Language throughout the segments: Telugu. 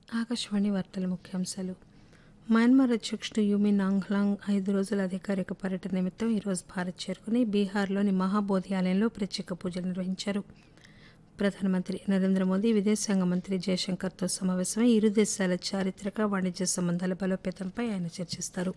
ఆకాశవాణి వార్తల ముఖ్యాంశాలు మయన్మార్ అధ్యక్షుడు యూమిన్ ఆంగ్లాంగ్ ఐదు రోజుల అధికారిక పర్యటన నిమిత్తం ఈరోజు భారత్ చేరుకుని బీహార్లోని మహాబోధి ఆలయంలో ప్రత్యేక పూజలు నిర్వహించారు ప్రధానమంత్రి నరేంద్ర మోదీ విదేశాంగ మంత్రి జయశంకర్తో సమావేశమై ఇరు దేశాల చారిత్రక వాణిజ్య సంబంధాల బలోపేతంపై ఆయన చర్చిస్తారు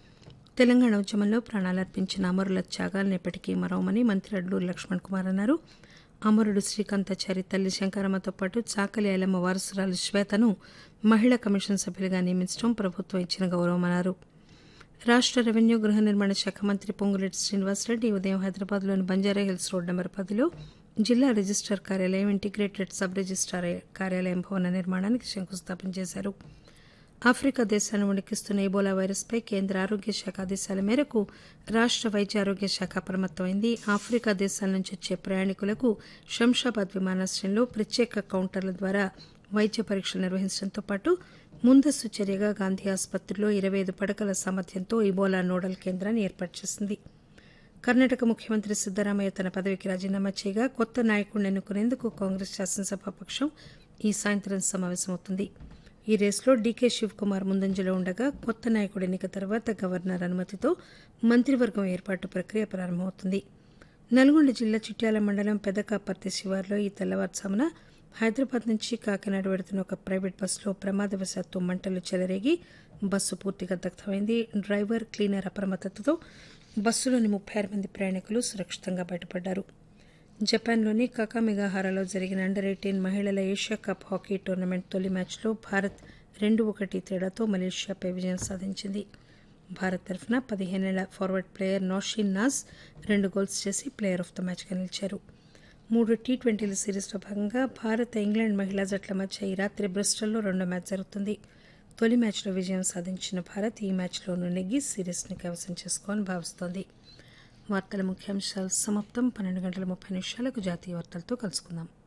తెలంగాణ ఉద్యమంలో ప్రాణాలర్పించిన అమరుల త్యాగాలను ఎప్పటికీ మరవమని మంత్రి అడ్లూరు లక్ష్మణ్ కుమార్ అన్నారు అమరుడు శ్రీకాంతాచారి తల్లి శంకరమ్మతో పాటు చాకలి ఐలమ్మ వారసురాలు శ్వేతను మహిళా కమిషన్ సభ్యులుగా నియమించడం ప్రభుత్వం ఇచ్చిన గౌరవమన్నారు రాష్ట రెవెన్యూ గృహ నిర్మాణ శాఖ మంత్రి పొంగులేటి శ్రీనివాసరెడ్డి ఈ ఉదయం హైదరాబాద్లోని బంజారాహిల్స్ రోడ్ నెంబర్ పదిలో జిల్లా రిజిస్టార్ కార్యాలయం ఇంటిగ్రేటెడ్ సబ్ రిజిస్టార్ కార్యాలయం భవన నిర్మాణానికి శంకుస్థాపన చేశారు ఆఫ్రికా దేశాలను వణికిస్తున్న ఇబోలా వైరస్పై కేంద్ర ఆరోగ్య శాఖ ఆదేశాల మేరకు రాష్ట వైద్య ఆరోగ్య శాఖ అప్రమత్తమైంది ఆఫ్రికా దేశాల నుంచి వచ్చే ప్రయాణికులకు శంషాబాద్ విమానాశ్రయంలో ప్రత్యేక కౌంటర్ల ద్వారా వైద్య పరీక్షలు నిర్వహించడంతో పాటు ముందస్తు చర్యగా గాంధీ ఆసుపత్రిలో ఇరవై ఐదు పడకల సామర్థ్యంతో ఇబోలా నోడల్ కేంద్రాన్ని ఏర్పాటు చేసింది కర్ణాటక ముఖ్యమంత్రి సిద్దరామయ్య తన పదవికి రాజీనామా చేయగా కొత్త నాయకుడిని ఎన్నుకునేందుకు కాంగ్రెస్ శాసనసభాపక్షం ఈ సాయంత్రం సమావేశమవుతుంది ఈ రేసులో డీకే శివకుమార్ ముందంజలో ఉండగా కొత్త నాయకుడి ఎన్నిక తర్వాత గవర్నర్ అనుమతితో మంత్రివర్గం ఏర్పాటు ప్రక్రియ ప్రారంభమవుతుంది నల్గొండ జిల్లా చిట్యాల మండలం పెదకాపర్తి శివార్లో ఈ తెల్లవారుజామున హైదరాబాద్ నుంచి కాకినాడ వెడుతున్న ఒక ప్రైవేట్ బస్సులో ప్రమాదవశాత్తు మంటలు చెలరేగి బస్సు పూర్తిగా దగ్ధమైంది డ్రైవర్ క్లీనర్ అప్రమత్తతతో బస్సులోని ముప్పై ఆరు మంది ప్రయాణికులు సురక్షితంగా బయటపడ్డారు జపాన్లోని కకామిగాహారాలో జరిగిన అండర్ ఎయిటీన్ మహిళల ఏషియా కప్ హాకీ టోర్నమెంట్ తొలి మ్యాచ్లో భారత్ రెండు ఒకటి తేడాతో మలేషియాపై విజయం సాధించింది భారత్ తరఫున పదిహేనేళ్ల ఫార్వర్డ్ ప్లేయర్ నౌషీన్ నాజ్ రెండు గోల్స్ చేసి ప్లేయర్ ఆఫ్ ద మ్యాచ్గా నిలిచారు మూడు టీ ట్వంటీల సిరీస్లో భాగంగా భారత్ ఇంగ్లాండ్ మహిళా జట్ల మధ్య ఈ రాత్రి బ్రిస్టల్లో రెండో మ్యాచ్ జరుగుతుంది తొలి మ్యాచ్లో విజయం సాధించిన భారత్ ఈ మ్యాచ్లోనూ నెగ్గి సిరీస్ని కైవసం చేసుకోవాలని భావిస్తోంది వార్తల ముఖ్యాంశాలు సమాప్తం పన్నెండు గంటల ముప్పై నిమిషాలకు జాతీయ వార్తలతో కలుసుకుందాం